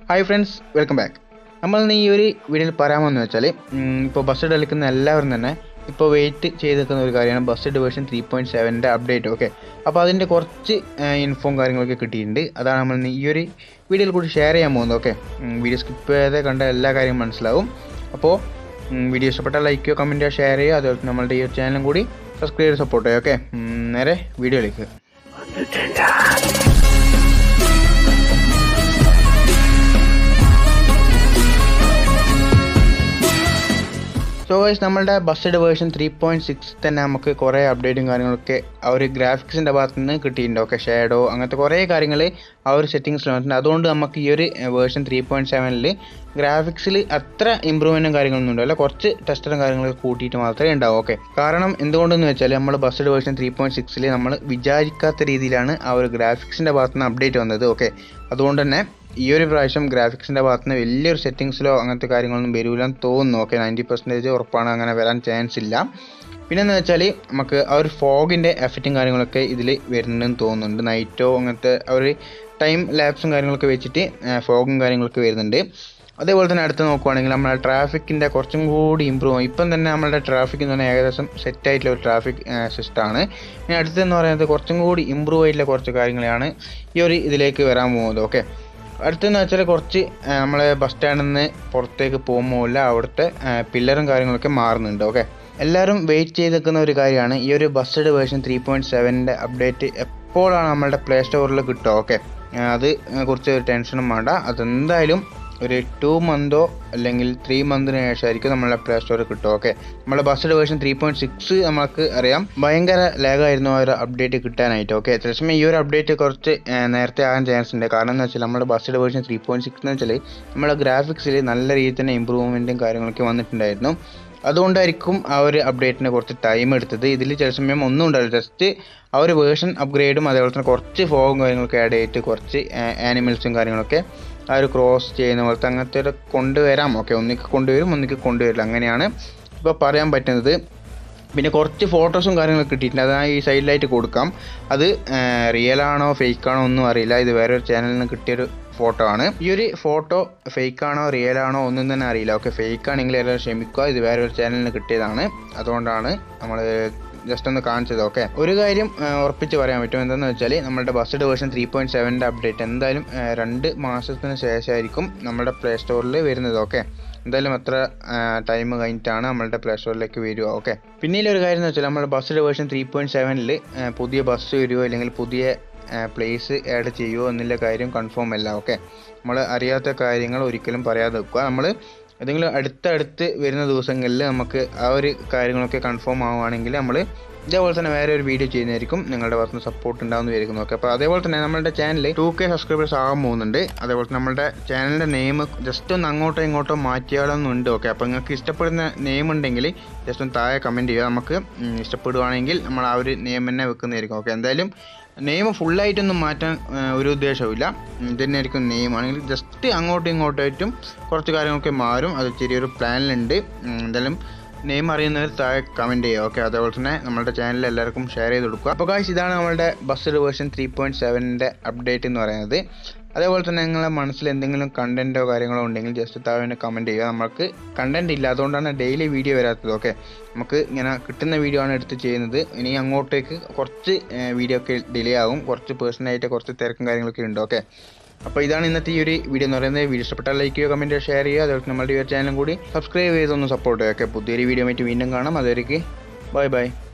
hi friends welcome back നമ്മൾ ഇന്ന് ഈ ഒരു വീഡിയോയിൽ പറയാമെന്ന് വെച്ചാൽ ഇപ്പോൾ ബസ് കളിക്കുന്ന എല്ലാവരും തന്നെ ഇപ്പോൾ വെയിറ്റ് ചെയ്ത് നിൽക്കുന്ന ഒരു കാര്യമാണ് ബസ് ഡിവേഷൻ ത്രീ പോയിൻറ്റ് സെവൻ്റെ അപ്ഡേറ്റ് ഓക്കെ അപ്പോൾ അതിൻ്റെ കുറച്ച് ഇൻഫോം കാര്യങ്ങളൊക്കെ കിട്ടിയിട്ടുണ്ട് അതാണ് നമ്മൾ ഇന്ന് ഈ ഒരു വീഡിയോയിൽ കൂടി ഷെയർ ചെയ്യാൻ പോകുന്നത് ഓക്കെ വീഡിയോ സ്കിപ്പ് ചെയ്യാതെ കണ്ട എല്ലാ കാര്യവും മനസ്സിലാവും അപ്പോൾ വീഡിയോ ഇഷ്ടപ്പെട്ടാൽ ലൈക്ക് ചെയ്യുക കമൻറ്റ് ചെയ്യുക ഷെയർ ചെയ്യുക അതുപോലെ നമ്മളുടെ ഈ ഒരു ചാനലും കൂടി സബ്സ്ക്രൈബ് ചെയ്ത് സപ്പോർട്ട് ചെയ്യുക ഓക്കെ നേരെ വീഡിയോയിലേക്ക് സോ വൈസ് നമ്മളുടെ Bussid version three point six തന്നെ നമുക്ക് കുറേ അപ്ഡേറ്റും കാര്യങ്ങളൊക്കെ ആ ഒരു ഗ്രാഫിക്സിൻ്റെ ഭാഗത്ത് നിന്ന് കിട്ടിയിട്ടുണ്ട് ഓക്കെ ഷേഡോ അങ്ങനത്തെ കുറേ കാര്യങ്ങൾ ആ ഒരു സെറ്റിങ്സിൽ വന്നിട്ടുണ്ട് അതുകൊണ്ട് നമുക്ക് ഈ ഒരു വേർഷൻ ത്രീ പോയിൻറ്റ് സെവനിൽ ഗ്രാഫിക്സിൽ അത്ര ഇമ്പ്രൂവ്മെൻറ്റും കാര്യങ്ങളൊന്നും ഉണ്ടാവില്ല കുറച്ച് ടെസ്റ്ററും കാര്യങ്ങളൊക്കെ കൂട്ടിയിട്ട് മാത്രമേ ഉണ്ടാവും ഓക്കെ കാരണം എന്തുകൊണ്ടെന്ന് വെച്ചാൽ നമ്മൾ ബസ്സഡ് വേർഷൻ ത്രീ പോയിൻറ്റ് സിക്സിൽ നമ്മൾ വിചാരിക്കാത്ത രീതിയിലാണ് ആ ഒരു ഗ്രാഫിക്സിൻ്റെ ഭാഗത്ത് നിന്ന് അപ്ഡേറ്റ് വന്നത് ഓക്കെ അതുകൊണ്ട് തന്നെ ഈ ഒരു പ്രാവശ്യം ഗ്രാഫിക്സിൻ്റെ ഭാഗത്ത് നിന്ന് വലിയൊരു സെറ്റിങ്സിലോ അങ്ങനത്തെ കാര്യങ്ങളൊന്നും വരില്ലെന്ന് തോന്നുന്നു ഓക്കെ നയൻറ്റി പെർസെൻറ്റേജ് ഉറപ്പാണ് അങ്ങനെ വരാൻ ചാൻസ് ഇല്ല പിന്നെ എന്ന് വെച്ചാൽ നമുക്ക് ആ ഒരു ഫോഗിൻ്റെ എഫക്റ്റും കാര്യങ്ങളൊക്കെ ഇതിൽ വരുന്നുണ്ടെന്ന് തോന്നുന്നുണ്ട് നൈറ്റോ അങ്ങനത്തെ ആ ഒരു ടൈം ലാപ്സും കാര്യങ്ങളൊക്കെ വെച്ചിട്ട് ഫോഗും കാര്യങ്ങളൊക്കെ വരുന്നുണ്ട് അതേപോലെ തന്നെ അടുത്ത് നോക്കുവാണെങ്കിൽ നമ്മുടെ ട്രാഫിക്കിൻ്റെ കുറച്ചും കൂടി ഇമ്പ്രൂവ് ആവും ഇപ്പം തന്നെ നമ്മുടെ ട്രാഫിക് എന്ന് പറഞ്ഞാൽ ഏകദേശം സെറ്റ് ആയിട്ടുള്ള ഒരു ട്രാഫിക് സിസ്റ്റമാണ് ഇനി അടുത്തെന്ന് പറയുന്നത് കുറച്ചും കൂടി ഇമ്പ്രൂവ് ആയിട്ടുള്ള കുറച്ച് കാര്യങ്ങളാണ് ഈ ഒരു ഇതിലേക്ക് വരാൻ പോകുന്നത് ഓക്കെ അടുത്തെന്ന് വെച്ചാൽ കുറച്ച് നമ്മളെ ബസ് സ്റ്റാൻഡിൽ നിന്ന് പുറത്തേക്ക് പോകുമ്പോൾ അവിടുത്തെ പില്ലറും കാര്യങ്ങളൊക്കെ മാറുന്നുണ്ട് ഓക്കെ എല്ലാവരും വെയിറ്റ് ചെയ്ത് നിൽക്കുന്ന ഒരു കാര്യമാണ് ഈ ഒരു ബസ്സഡ് വേർഷൻ ത്രീ പോയിൻറ്റ് സെവൻ്റെ അപ്ഡേറ്റ് എപ്പോഴാണ് നമ്മളുടെ പ്ലേ സ്റ്റോറിൽ കിട്ടുക ഓക്കെ അത് കുറിച്ച് ടെൻഷനും വേണ്ട അതെന്തായാലും ഒരു ടു മന്തോ അല്ലെങ്കിൽ ത്രീ മന്തിന് ശേഷമായിരിക്കും നമ്മളെ പ്ലേ സ്റ്റോറിൽ കിട്ടും ഓക്കെ നമ്മുടെ Bussid version three point six നമുക്ക് അറിയാം ഭയങ്കര ലാഗായിരുന്നു ആ ഒരു അപ്ഡേറ്റ് കിട്ടാനായിട്ട് ഓക്കെ ചിലസമയം ഈ ഒരു അപ്ഡേറ്റ് കുറച്ച് നേരത്തെ ആകാൻ ചാൻസ് ഉണ്ട് കാരണം എന്ന് വെച്ചാൽ നമ്മുടെ Bussid version three point six എന്ന് വെച്ചാൽ നമ്മുടെ ഗ്രാഫിക്സിൽ നല്ല രീതിയിൽ തന്നെ ഇമ്പ്രൂവ്മെൻറ്റും കാര്യങ്ങളൊക്കെ വന്നിട്ടുണ്ടായിരുന്നു അതുകൊണ്ടായിരിക്കും ആ ഒരു അപ്ഡേറ്റിന് കുറച്ച് ടൈം എടുത്തത് ഇതിൽ ചില സമയം ഒന്നും ഉണ്ടാവില്ല ജസ്റ്റ് ആ ഒരു വേർഷൻ അപ്ഗ്രേഡും അതേപോലെ തന്നെ കുറച്ച് ഫോഗും കാര്യങ്ങളൊക്കെ ആഡ് ചെയ്തിട്ട് കുറച്ച് ആനിമൽസും കാര്യങ്ങളൊക്കെ ആ ഒരു ക്രോസ് ചെയ്യുന്ന പോലത്തെ അങ്ങനത്തെ ഒരു കൊണ്ടുവരാം ഓക്കെ ഒന്നിക്ക് കൊണ്ടുവരും ഒന്നിക്ക് കൊണ്ടുവരില്ല അങ്ങനെയാണ് ഇപ്പോൾ പറയാൻ പറ്റുന്നത് പിന്നെ കുറച്ച് ഫോട്ടോസും കാര്യങ്ങളൊക്കെ കിട്ടിയിട്ടുണ്ട് അത് ഈ സൈഡിലായിട്ട് കൊടുക്കാം അത് റിയൽ ആണോ ഫേക്ക് ആണോ ഒന്നും അറിയില്ല ഇത് വേറെ ഒരു ചാനലിൽ നിന്ന് കിട്ടിയൊരു ഫോട്ടോ ആണ് ഈ ഒരു ഫോട്ടോ ഫേക്ക് ആണോ റിയൽ ആണോ ഒന്നും തന്നെ അറിയില്ല ഓക്കെ ഫേക്ക് ആണെങ്കിൽ എല്ലാവരും ക്ഷമിക്കുക ഇത് വേറെ ഒരു ചാനലിന് കിട്ടിയതാണ് അതുകൊണ്ടാണ് നമ്മൾ ജസ്റ്റ് ഒന്ന് കാണിച്ചത് ഓക്കെ ഒരു കാര്യം ഉറപ്പിച്ച് പറയാൻ പറ്റും എന്താണെന്ന് വെച്ചാൽ നമ്മുടെ ബസ്ഡ് വേർഷൻ ത്രീ പോയിൻറ്റ് സെവൻ്റെ അപ്ഡേറ്റ് എന്തായാലും രണ്ട് മാസത്തിന് ശേഷമായിരിക്കും നമ്മുടെ പ്ലേ സ്റ്റോറിൽ വരുന്നത് ഓക്കെ എന്തായാലും എത്ര ടൈം കഴിഞ്ഞിട്ടാണ് നമ്മളുടെ പ്ലേ സ്റ്റോറിലേക്ക് വരിക ഓക്കെ പിന്നീട് ഒരു കാര്യം എന്ന് വെച്ചാൽ നമ്മുടെ ബസ്ഡ് വേർഷൻ ത്രീ പോയിൻറ്റ് സെവനിൽ പുതിയ ബസ് വരുമോ അല്ലെങ്കിൽ പുതിയ പ്ലേസ് ആഡ് ചെയ്യുമോ എന്നുള്ള കാര്യം കൺഫേം അല്ല ഓക്കെ നമ്മൾ അറിയാത്ത കാര്യങ്ങൾ ഒരിക്കലും പറയാതെ വെക്കുക നമ്മൾ ഏതെങ്കിലും അടുത്തടുത്ത് വരുന്ന ദിവസങ്ങളിൽ നമുക്ക് ആ ഒരു കാര്യങ്ങളൊക്കെ കൺഫേം ആവുകയാണെങ്കിൽ നമ്മൾ ഇതേപോലെ തന്നെ വേറെ ഒരു വീഡിയോ ചെയ്യുന്നതായിരിക്കും നിങ്ങളുടെ ഭാഗത്ത് നിന്ന് സപ്പോർട്ട് ഉണ്ടാവുന്ന വിചാരിക്കുന്നു ഓക്കെ അപ്പോൾ അതേപോലെ തന്നെ നമ്മുടെ ചാനൽ ടു കെ സബ്സ്ക്രൈബേഴ്സ് ആകാൻ പോകുന്നുണ്ട് അതേപോലെ തന്നെ നമ്മുടെ ചാനലിൻ്റെ നെയിം ജസ്റ്റ് ഒന്ന് അങ്ങോട്ടോ ഇങ്ങോട്ടോ മാറ്റിയാലൊന്നുണ്ട് ഓക്കെ അപ്പോൾ നിങ്ങൾക്ക് ഇഷ്ടപ്പെടുന്ന നെയിം ഉണ്ടെങ്കിൽ ജസ്റ്റ് ഒന്ന് താഴെ കമൻറ്റ് ചെയ്യുക നമുക്ക് ഇഷ്ടപ്പെടുവാണെങ്കിൽ നമ്മൾ ആ ഒരു നെയിം തന്നെ വെക്കുന്നതായിരിക്കും ഓക്കെ എന്തായാലും നെയിം ഫുള്ളായിട്ടൊന്നും മാറ്റാൻ ഒരു ഉദ്ദേശമില്ല ഇതന്നെയായിരിക്കും നെയിം ആണെങ്കിൽ ജസ്റ്റ് അങ്ങോട്ടും ഇങ്ങോട്ടായിട്ടും കുറച്ച് കാര്യങ്ങളൊക്കെ മാറും അത് ചെറിയൊരു പ്ലാനിലുണ്ട് എന്തായാലും നെയിം അറിയുന്നവർ താഴെ കമൻറ്റ് ചെയ്യുക ഓക്കെ അതേപോലെ തന്നെ നമ്മുടെ ചാനലിൽ എല്ലാവർക്കും ഷെയർ ചെയ്ത് കൊടുക്കുക അപ്പോൾ കാശ് ഇതാണ് നമ്മുടെ ബസ് വേർഷൻ ത്രീ പോയിൻറ്റ് സെവനിൻ്റെ അപ്ഡേറ്റ് എന്ന് പറയുന്നത് അതേപോലെ തന്നെ നിങ്ങളുടെ മനസ്സിൽ എന്തെങ്കിലും കണ്ടൻറ്റോ കാര്യങ്ങളോ ഉണ്ടെങ്കിൽ ജസ്റ്റ് താഴെ കമൻറ്റ് ചെയ്യുക നമുക്ക് കണ്ടൻറ് ഇല്ല അതുകൊണ്ടാണ് ഡെയിലി വീഡിയോ വരാത്തത് ഓക്കെ നമുക്ക് ഇങ്ങനെ കിട്ടുന്ന വീഡിയോ ആണ് എടുത്ത് ചെയ്യുന്നത് ഇനി അങ്ങോട്ടേക്ക് കുറച്ച് വീഡിയോ ഒക്കെ ഡിലേ ആകും കുറച്ച് പേഴ്സണലായിട്ട് കുറച്ച് തിരക്കും കാര്യങ്ങളൊക്കെ ഉണ്ട് ഓക്കെ അപ്പോൾ ഇതാണ് ഇന്നത്തെ ഈ ഒരു വീഡിയോ എന്ന് പറയുന്നത് വീഡിയോ ഇഷ്ടപ്പെട്ടാൽ ലൈക്ക് ചെയ്യുക കമൻറ്റ് ഷെയർ ചെയ്യുക അതുപോലെ നമ്മുടെ ഈ ചാനലും കൂടി സബ്സ്ക്രൈബ് ചെയ്തൊന്ന് സപ്പോർട്ട് ചെയ്യുക ഓക്കെ പുതിയൊരു വീഡിയോ ആയിട്ട് വീണ്ടും കാണാം അതുവരേക്ക് ബൈ ബൈ